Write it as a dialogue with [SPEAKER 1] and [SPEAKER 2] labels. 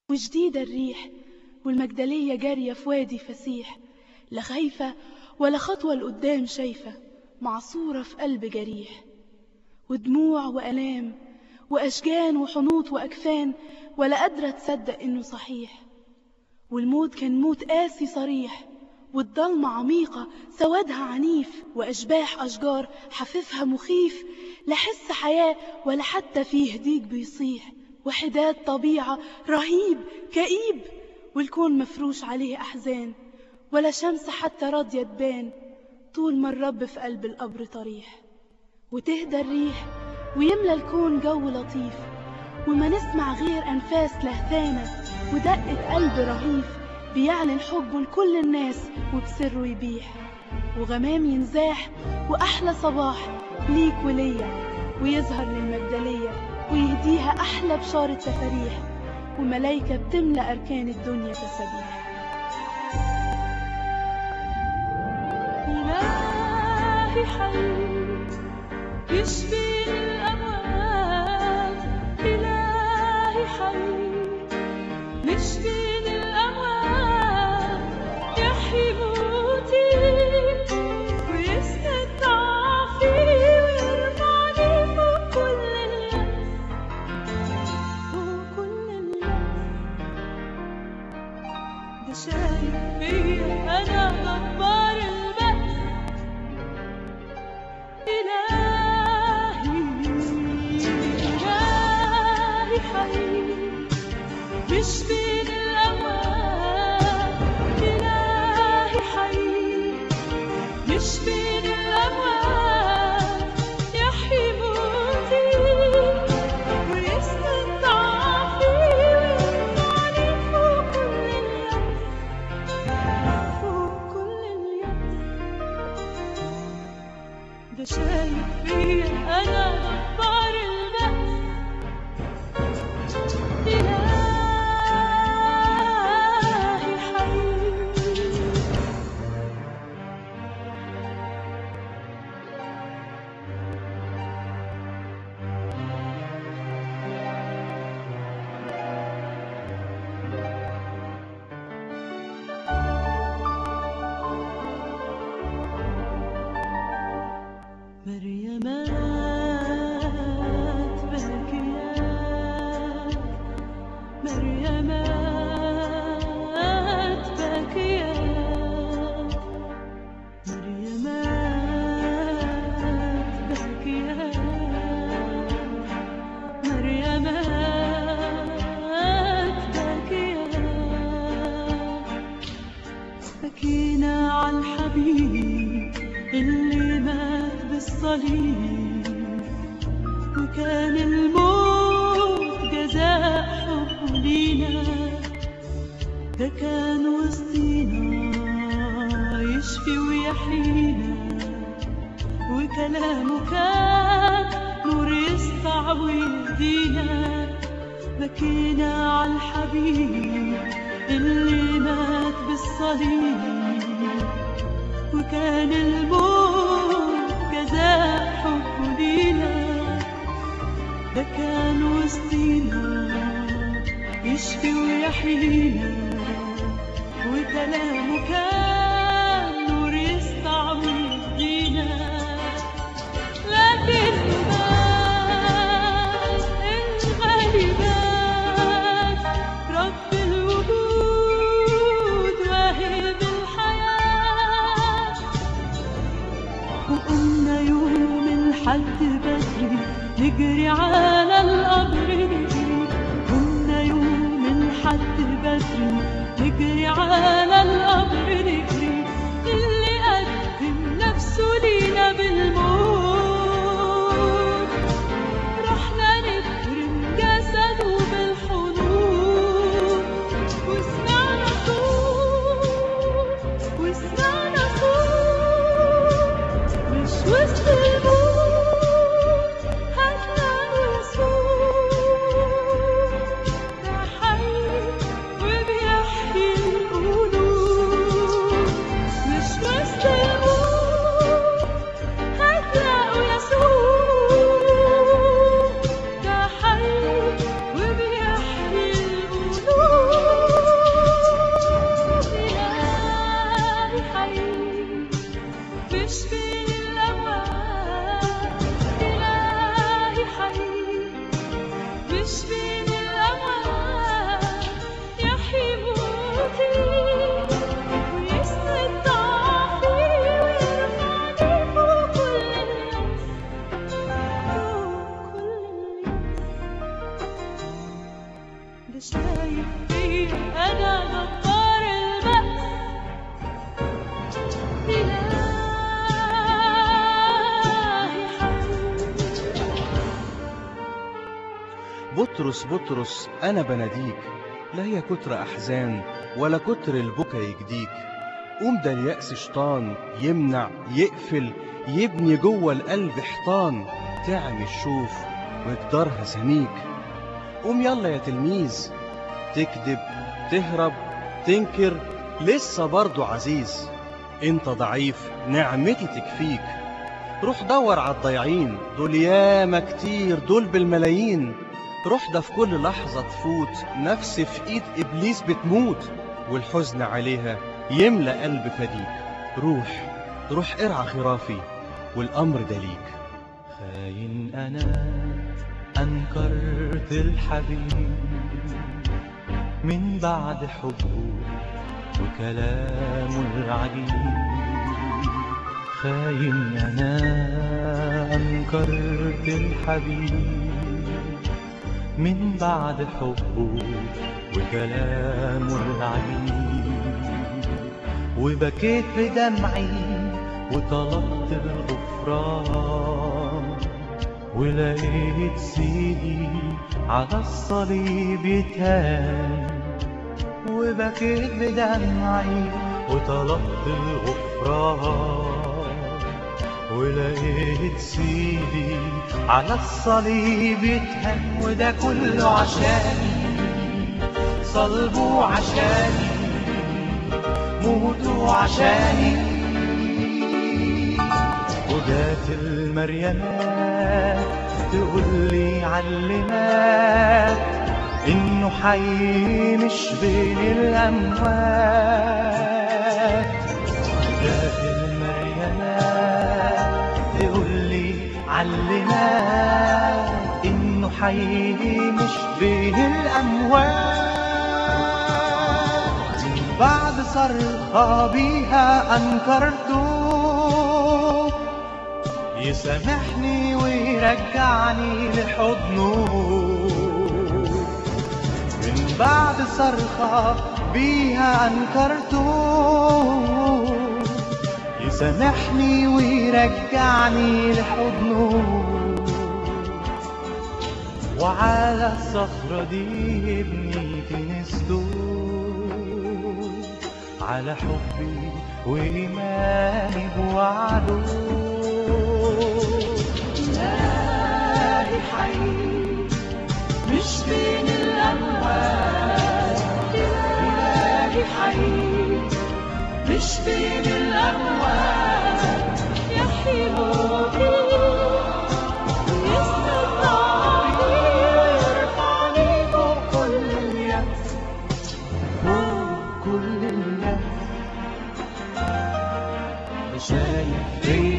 [SPEAKER 1] وجديدة الريح والمجدلية جارية في وادي فسيح لا خايفة ولا خطوة لقدام شايفة معصورة في قلب جريح ودموع وألام وأشجان وحنوط وأكفان ولا قادرة تصدق إنه صحيح والموت كان موت قاسي صريح والضلمة عميقة سوادها عنيف وأشباح أشجار حفيفها مخيف لا حس حياة ولا حتى فيه ديك بيصيح وحداد طبيعة رهيب كئيب والكون مفروش عليه أحزان ولا شمس حتى راضية تبان طول ما الرب في قلب القبر طريح وتهدى الريح ويملى الكون جو لطيف وما نسمع غير أنفاس لهثانة ودقة قلب رهيف بيعلن حبه لكل الناس وبسره يبيح وغمام ينزاح وأحلى صباح ليك وليا ويظهر للمجدلية ويهديها أحلى بشارة تفاريح وملايكة بتملى أركان الدنيا تسابيح
[SPEAKER 2] إلهي حي يشفي الأموات إلهي حي يشفي الأموات يحيي موتي ويسند ضعفي ويرفعني فوق كل اليأس فوق كل اليأس ده شايف فيا أنا غبار البأس إلهي إلهي حي يشفي الأموات إلهي حي يشفي الأموات يحيي موتي ويسند ضعفي ويرفعني فوق كل اليأس فوق كل اليأس ده شايف فيا أنا غبار البأس إلهي حي مريمات باكيات مريمات باكيات مريمات باكيات مريمات باكيات بكينا على الحبيب اللي مات بالصليب وكان الموت جزاء حبه لينا ده كان وسطينا يشفي ويحيينا وكلامه كان نور يسطع ويهدينا بكينا على الحبيب اللي مات بالصليب وكان الموت جزاء حبه لينا ده كان وسطينا يشفي ويحيينا وكلامه كان نور يسطع ويهدينا لكن مات الغالبات رب الوجود واهب الحياة وقمنا يوم الحد بدري نجري على القبر نجري قمنا يوم الحد بدري نجري على القبر نجري اللي قدم نفسه لينا بالموت رحنا نكرم جسده بالحضور وسمعنا صوت وسمعنا صوت مش وسط الموت هتلاقوا يسوع ده حي وبيحيي القلوب شايف فيا أنا جبار البأس إلهي حي
[SPEAKER 3] بطرس بطرس أنا بناديك لا هي كتر أحزان ولا كتر البكا يجديك قوم ده اليأس شيطان يمنع يقفل يبني جوه القلب حيطان تعمي الشوف وجدارها سميك قوم يلا يا تلميذ تكذب تهرب تنكر لسه برضه عزيز انت ضعيف نعمتي تكفيك روح دور على الضايعين دول ياما كتير دول بالملايين روح ده في كل لحظة تفوت نفس في ايد ابليس بتموت والحزن عليها يملى قلب فديك روح روح ارعى خرافي والامر ده ليك
[SPEAKER 4] خاين أنا أنكرت الحبيب من بعد حبه وكلامه العجيب خاين أنا أنكرت الحبيب من بعد حبه وكلامه العجيب وبكيت بدمعي وطلبت الغفران ولقيت سيدي على الصليب يتهان وبكيت بدمعي وطلبت الغفران ولقيت سيدي على الصليب يتهان وده كله عشاني صلبه عشاني موتوا عشاني وجات المريمات تقول لي علمات انه حي مش بين الاموات جات المريمات تقول لي علمات انه حي مش بين الاموات بعد صرخة بيها أنكرته يسامحني ويرجعني لحضنه من بعد صرخة بيها أنكرته يسامحني ويرجعني لحضنه وعلى الصخرة دي ابني كنسته على حبي وإيماني بوعده
[SPEAKER 2] إلهي حي مش بين الأموات إلهي حي مش بين الأموات يحيي موتي يستطيعني ويرفعني فوق كل اليأس
[SPEAKER 4] فوق كل الناس شايف فيا